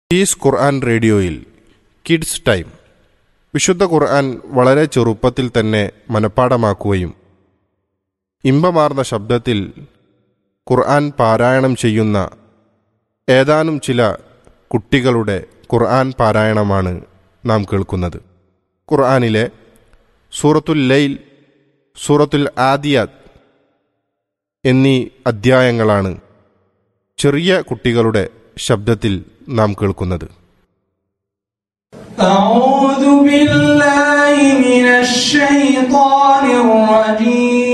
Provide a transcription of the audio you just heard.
is ഖുർആൻ റേഡിയോയിൽ kids time വിശുദ്ധ ഖുർആൻ വളരെ ചെറുപ്പത്തിൽ തന്നെ മനഃപ്പാടമാക്കുകയും ഇമ്പമാർന്ന ശബ്ദത്തിൽ ഖുർആൻ പാരായണം ചെയ്യുന്ന ഏതാനും ചില കുട്ടികളുടെ ഖുർആൻ പാരായണമാണ് നാം കേൾക്കുന്നത് ഖുർആനിലെ സൂറത്തുൽ ലൈൽ സൂറത്തുൽ ആദിയാത്ത് എന്നീ അധ്യായങ്ങളാണ് ചെറിയ കുട്ടികളുടെ ശബ്ദത്തിൽ നാം കേൾക്കുന്നത് أعوذ بالله من الشيطان الرجيم